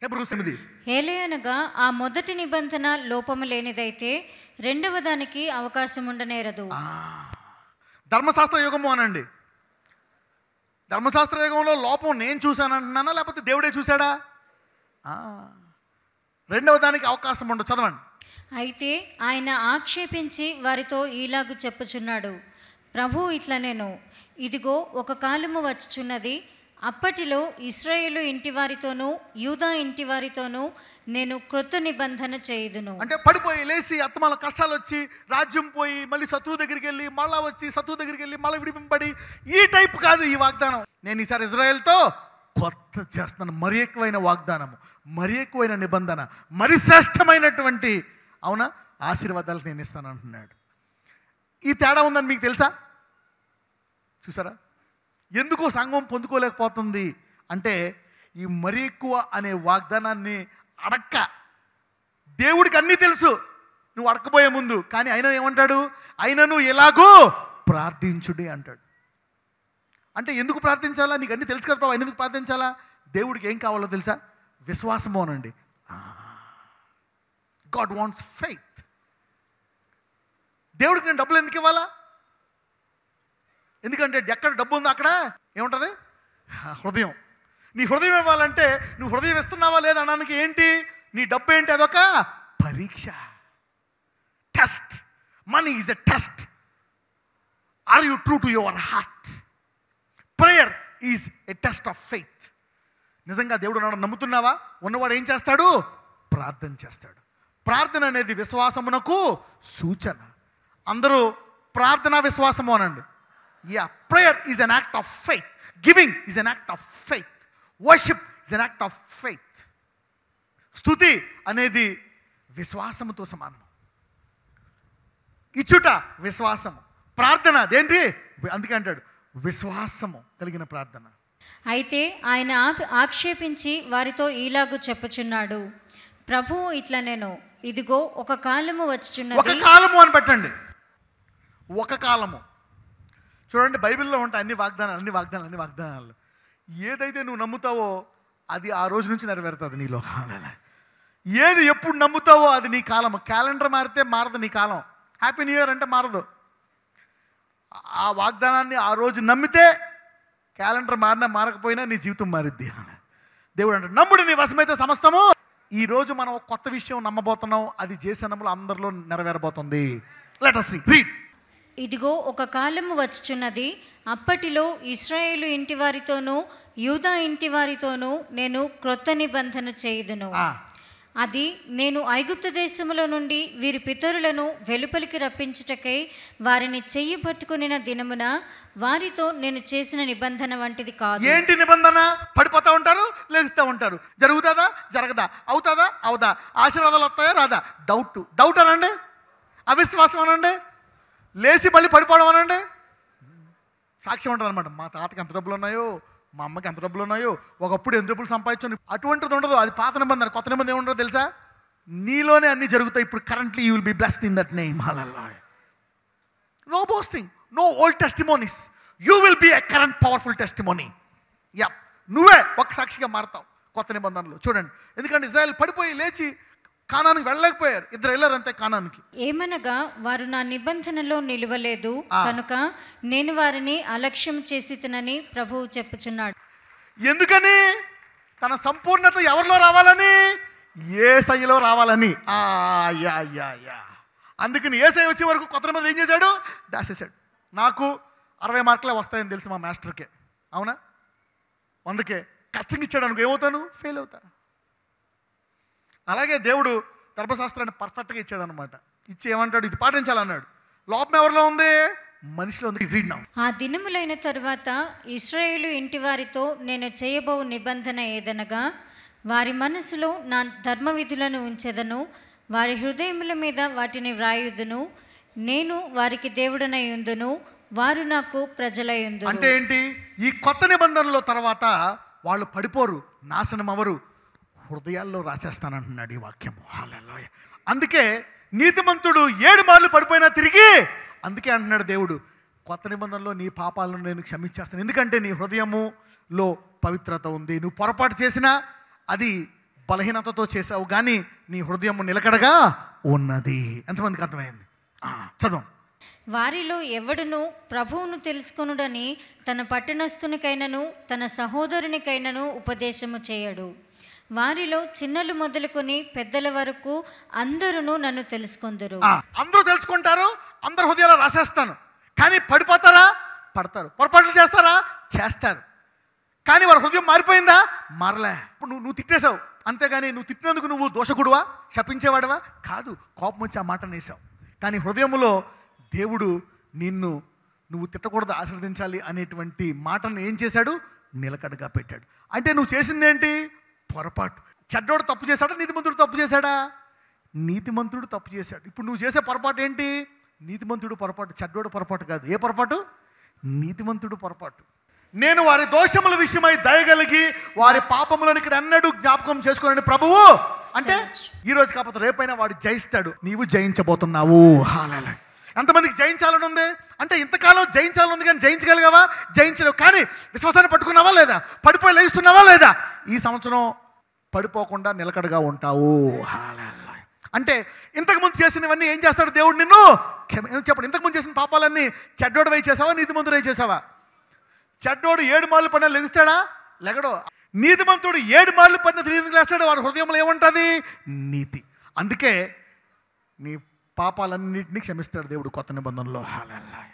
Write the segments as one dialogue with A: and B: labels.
A: Hebrew ఎనిమిది
B: ఏలయనగా ఆ మొదటి నిబంధన లోపము లేనిదైతే రెండవ దానికి అవకాశం ఉండనేరదు
A: ధర్మశాస్త్ర యుగము అనండి ధర్మశాస్త్ర యుగంలో లోపం నేను చూశాను అంటున్నానా లేకపోతే దేవుడే చూశాడా ఆ. రెండవ దానికి అవకాశం ఉండదు చదవండి
B: అయితే ఆయన ఆక్షేపించి వారితో ఈలాగు చెప్పుచున్నాడు ప్రభు ఇట్లా నేను ఇదిగో ఒక కాలము వచ్చుచున్నది అప్పటిలో ఇస్రాయేలు ఇంటివారితోనూ యూదా ఇంటివారితోనూ నేను క్రొత్త నిబంధన చేయుదును
A: అంటే పడిపోయి లేచి అత్తమాల కష్టాలు వచ్చి రాజ్యం పోయి మళ్ళీ శత్రువు దగ్గరికి వెళ్ళి మళ్ళా వచ్చి శత్రువు దగ్గరికి వెళ్ళి మళ్ళీ విడిపింపబడి ఈ టైప్ కాదు ఈ వాగ్దానం నేను ఈసారి ఇజ్రాయెల్తో కొత్త చేస్తున్నాను మరి ఎక్కువైన వాగ్దానము మరి ఎక్కువైన నిబంధన మరి శ్రేష్టమైనటువంటి అవునా ఆశీర్వాదాలకు నేను ఇస్తాను అంటున్నాడు ఈ తేడా ఉందని మీకు తెలుసా చూసారా ఎందుకో సంఘం పొందుకోలేకపోతుంది అంటే ఈ మరి ఎక్కువ అనే వాగ్దానాన్ని అడక్క దేవుడికి అన్నీ తెలుసు నువ్వు అడకపోయే ముందు కానీ ఆయన ఏమంటాడు అయినను ఎలాగో ప్రార్థించుడి అంటాడు అంటే ఎందుకు ప్రార్థించాలా నీకు అన్నీ తెలుసు కదా ప్రభు ఆయన ఎందుకు ప్రార్థించాలా దేవుడికి ఏం కావాలో తెలుసా విశ్వాసము అనండి గాడ్ వాంట్స్ ఫెయిత్ దేవుడికి నేను డబ్బులు ఎందుకు ఇవ్వాలా ఎందుకంటే ఎక్కడ డబ్బు ఉందో అక్కడ ఏముంటుంది ఆ, హృదయం నీ హృదయం ఇవ్వాలంటే నువ్వు హృదయం ఇస్తున్నావా లేదా అనడానికి ఏంటి నీ డబ్బు ఏంటి అదొక పరీక్ష test money is a test are you true to your heart prayer is a test of faith నిజంగా దేవుడు ఉన్నాడు నమ్ముతున్నావా ఉన్నవాడు ఏం చేస్తాడు ప్రార్థన చేస్తాడు ప్రార్థన అనేది విశ్వాసమునకు సూచన అందరూ ప్రార్థన విశ్వాసము అనండి yeah prayer is an act of faith giving is an act of faith worship is an act of faith స్థుతి అనేది విశ్వాసముతో సమానం ఇచ్చుట విశ్వాసము ప్రార్థన దేంటి అందుకే అంటాడు విశ్వాసము కలిగిన ప్రార్థన
B: అయితే ఆయన ఆ- ఆక్షేపించి వారితో ఈలాగు చెప్పుచున్నాడు ప్రభు ఇట్లా నేను ఇదిగో ఒక కాలము
A: ఒక
B: వచ్చుచున్నది
A: కాలము అని పెట్టండి ఒక కాలము చూడండి బైబిల్లో ఉంటాయి అన్ని వాగ్దానాలు అన్ని వాగ్దానాలు అన్ని వాగ్దానాలు ఏదైతే నువ్వు నమ్ముతావో అది ఆ రోజు నుంచి నెరవేరుతుంది నీలో ఏది ఎప్పుడు నమ్ముతావో అది నీ కాలం క్యాలెండర్ మారితే మారదు నీ కాలం హ్యాపీ న్యూ ఇయర్ అంటే మారదు ఆ వాగ్దానాన్ని ఆ రోజు నమ్మితే క్యాలెండర్ మారినా మారకపోయినా నీ జీవితం మారిద్ది దేవుడు అంటే నమ్ముడు నీ వశమైతే సమస్తము ఈ రోజు మనం ఒక కొత్త విషయం నమ్మబోతున్నాం అది చేసినములు అందరిలో నెరవేరబోతుంది లెట్ అస్ రీడ్
B: ఇదిగో ఒక కాలము వచ్చుచున్నది అప్పటిలో ఇస్రాయేలు ఇంటి వారితోనూ యూదా ఇంటి వారితోనూ నేను క్రొత్త నిబంధన చేయుదును అది నేను ఐగుప్తు దేశములో నుండి వీరి పితరులను వెలుపలికి రప్పించుటకై వారిని చెయ్యి పట్టుకునిన దినమున వారితో నేను చేసిన నిబంధన వంటిది కాదు
A: ఏంటి నిబంధన పడిపోతా ఉంటారు లేగుతూ ఉంటారు జరుగుతుందా జరగదా అవుతుందా అవుదా ఆశీర్వాదాలు వస్తాయా రాదా డౌట్ డౌట్ అనండి అవిశ్వాసం అనండి లేచి మళ్ళీ పడిపోవడం అనండి సాక్ష్యం ఉంటుంది అనమాట మా తాతకి ఎంత డబ్బులు ఉన్నాయో మా అమ్మకి ఎంత డబ్బులు ఉన్నాయో ఒకప్పుడు ఎన్ని డబ్బులు సంపాదించాను అటువంటిది ఉండదు అది పాత నిబంధన కొత్త నిబంధన ఏముండదో తెలుసా నీలోనే అన్ని జరుగుతాయి ఇప్పుడు currently you will be blessed in that name హలల్లా no boasting no old testimonies you will be a current powerful testimony yeah నువ్వే ఒక సాక్షిగా మారతావు కొత్త నిబంధనలు చూడండి ఎందుకంటే ఇజ్రాయెల్ పడిపోయి లేచి కానానికి వెళ్ళలేకపోయారు ఇద్దరు వెళ్ళారు అంతే కానానికి
B: ఏమనగా వారు నా నిబంధనలో నిలువలేదు
A: ఆ.
B: కనుక నేను వారిని అలక్ష్యం చేసి తినని ప్రభువు చెప్పుచున్నాడు
A: ఎందుకని తన సంపూర్ణత ఎవరిలో రావాలని ఏ సైలో రావాలని ఆ యా యా యా అందుకని ఏ సై వచ్చే వరకు కొత్త నిబంధన ఏం చేశాడు దాచేశాడు నాకు అరవై మార్కులే వస్తాయని తెలుసు మా మాస్టర్కే అవునా వందకే కష్టంగా ఇచ్చాడు అనుకో ఏమవుతాను ఫెయిల్ అవుతా అలాగే దేవుడు ధర్మశాస్త్రాన్ని పర్ఫెక్ట్గా ఇచ్చాడు అనమాట ఇచ్చి ఏమంటాడు ఇది పాటించాలన్నాడు లోపం ఎవరిలో ఉంది మనిషిలో ఉంది రీడ్ నా
B: ఆ దినములైన తరువాత ఇస్రాయేలు ఇంటి వారితో నేను చేయబో నిబంధన ఏదనగా వారి మనసులో నా ధర్మ విధులను ఉంచెదను వారి హృదయముల మీద వాటిని వ్రాయుదును నేను వారికి దేవుడనై ఉందును వారు నాకు ప్రజలై ఉందురు
A: అంటే ఏంటి ఈ కొత్త నిబంధనలో తర్వాత వాళ్ళు పడిపోరు నాశనం అవరు హృదయాల్లో రాసేస్తానంటున్నాడు ఈ వాక్యం హల్లెలూయా అందుకే నీతిమంతుడు ఏడు మార్లు పడిపోయినా తిరిగి అందుకే అంటున్నాడు దేవుడు కొత్త నిబంధనలో నీ పాపాలను నేను క్షమించేస్తాను ఎందుకంటే నీ హృదయములో పవిత్రత ఉంది నువ్వు పొరపాటు చేసినా అది బలహీనతతో చేసావు కానీ నీ హృదయం నిలకడగా ఉన్నది ఎంతమందికి అర్థమైంది ఆ, చదువు
B: వారిలో ఎవడును ప్రభువును తెలుసుకొనుడని తన పట్టణస్థునికైనను తన సహోదరునికైనను ఉపదేశము చేయడు వారిలో చిన్నలు మొదలుకొని పెద్దల వరకు అందరూ నన్ను తెలుసుకొందురు
A: ఆ, అందరూ తెలుసుకుంటారు అందరు హృదయాలు రాసేస్తాను కానీ పడిపోతారా పడతారు పొరపాట్లు చేస్తారా చేస్తారు కానీ వారి హృదయం మారిపోయిందా మారలే ఇప్పుడు నువ్వు నువ్వు తిట్టేశావు అంతేగాని నువ్వు తిట్టినందుకు నువ్వు దోషకుడువా శపించేవాడవా కాదు కోపం వచ్చి ఆ మాట నేసావు కానీ హృదయములో దేవుడు నిన్ను నువ్వు తిట్టకూడదు ఆశీర్వదించాలి అనేటువంటి మాటను ఏం చేశాడు నిలకడగా పెట్టాడు అంటే నువ్వు చేసిందేంటి పొరపాటు చెడ్డోడు తప్పు చేశాడా నీతిమంతుడు తప్పు చేశాడా నీతిమంతుడు తప్పు చేశాడు ఇప్పుడు నువ్వు చేసే పొరపాటు ఏంటి నీతిమంతుడు పొరపాటు చెడ్డోడు పొరపాటు కాదు ఏ పొరపాటు నీతిమంతుడు పొరపాటు నేను వారి దోషముల విషయమై దయగలిగి వారి పాపములను ఇక్కడ అన్నడు జ్ఞాపకం చేసుకోనని ప్రభువు అంటే ఈ రోజు కాకపోతే రేపైనా వాడు జయిస్తాడు నీవు జయించబోతున్నావు హాలేలే ఎంతమందికి జయించాలని ఉంది అంటే ఇంతకాలం జయించాలని ఉంది కానీ జయించగలిగావా జయించలేవు కానీ విశ్వాసాన్ని పట్టుకున్నావా లేదా పడిపోయి లేస్తున్నావా లేదా ఈ సంవత్సరం పడిపోకుండా నిలకడగా ఉంటావు హాలేలూయా. అంటే ఇంతకుముందు చేసినవన్నీ ఏం చేస్తాడు దేవుడు నిన్ను క్షమ ఏం చెప్పండి ఇంతకుముందు చేసిన పాపాలన్నీ చెడ్డోడు వై చేసావా నీతిమంతుడు వై చేసావా చెడ్డోడు ఏడు మార్లు పడినా లెగుస్తాడా లెగడు నీతిమంతుడు ఏడు మార్లు పడిన తిరిగి లేస్తాడు వాడి హృదయంలో ఏముంటుంది నీతి అందుకే నీ పాపాలన్నింటినీ క్షమిస్తాడు దేవుడు కొత్త నిబంధనలో హాలల్లాయ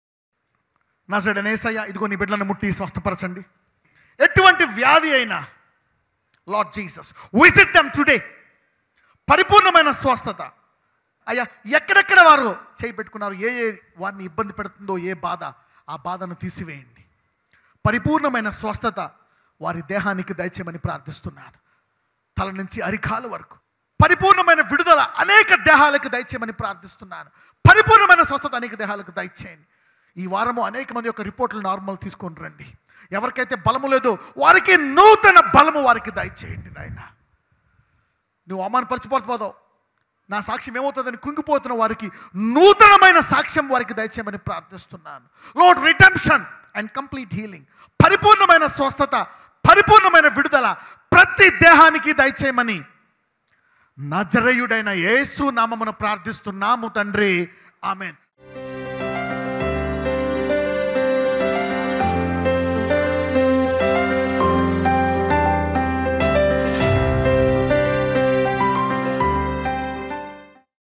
A: నా సైడ్ నేసయ్య ఇదిగో నీ బిడ్డలను ముట్టి స్వస్థపరచండి ఎటువంటి వ్యాధి అయినా Lord Jesus visit them today పరిపూర్ణమైన స్వస్థత అయ్యా ఎక్కడెక్కడ వారు చేయి పెట్టుకున్నారు ఏ ఏ వారిని ఇబ్బంది పెడుతుందో ఏ బాధ ఆ బాధను తీసివేయండి పరిపూర్ణమైన స్వస్థత వారి దేహానికి దయచేయమని ప్రార్థిస్తున్నాను తల నుంచి అరికాలు వరకు పరిపూర్ణమైన విడుదల అనేక దేహాలకు దయచేయమని ప్రార్థిస్తున్నాను పరిపూర్ణమైన స్వస్థత అనేక దేహాలకు దయచేయండి ఈ వారము అనేక మంది యొక్క రిపోర్ట్లు నార్మల్ తీసుకొని రండి ఎవరికైతే బలము లేదో వారికి నూతన బలము వారికి దయచేయండి నాయన నువ్వు అవమానపరిచిపోతావు నా సాక్ష్యం ఏమవుతుందని కుంగిపోతున్న వారికి నూతనమైన సాక్ష్యం వారికి దయచేయమని ప్రార్థిస్తున్నాను Lord redemption and complete healing పరిపూర్ణమైన స్వస్థత పరిపూర్ణమైన విడుదల ప్రతి దేహానికి దయచేయమని నజరేయుడైన యేసు నామమును ప్రార్థిస్తున్నాము తండ్రి ఆమెన్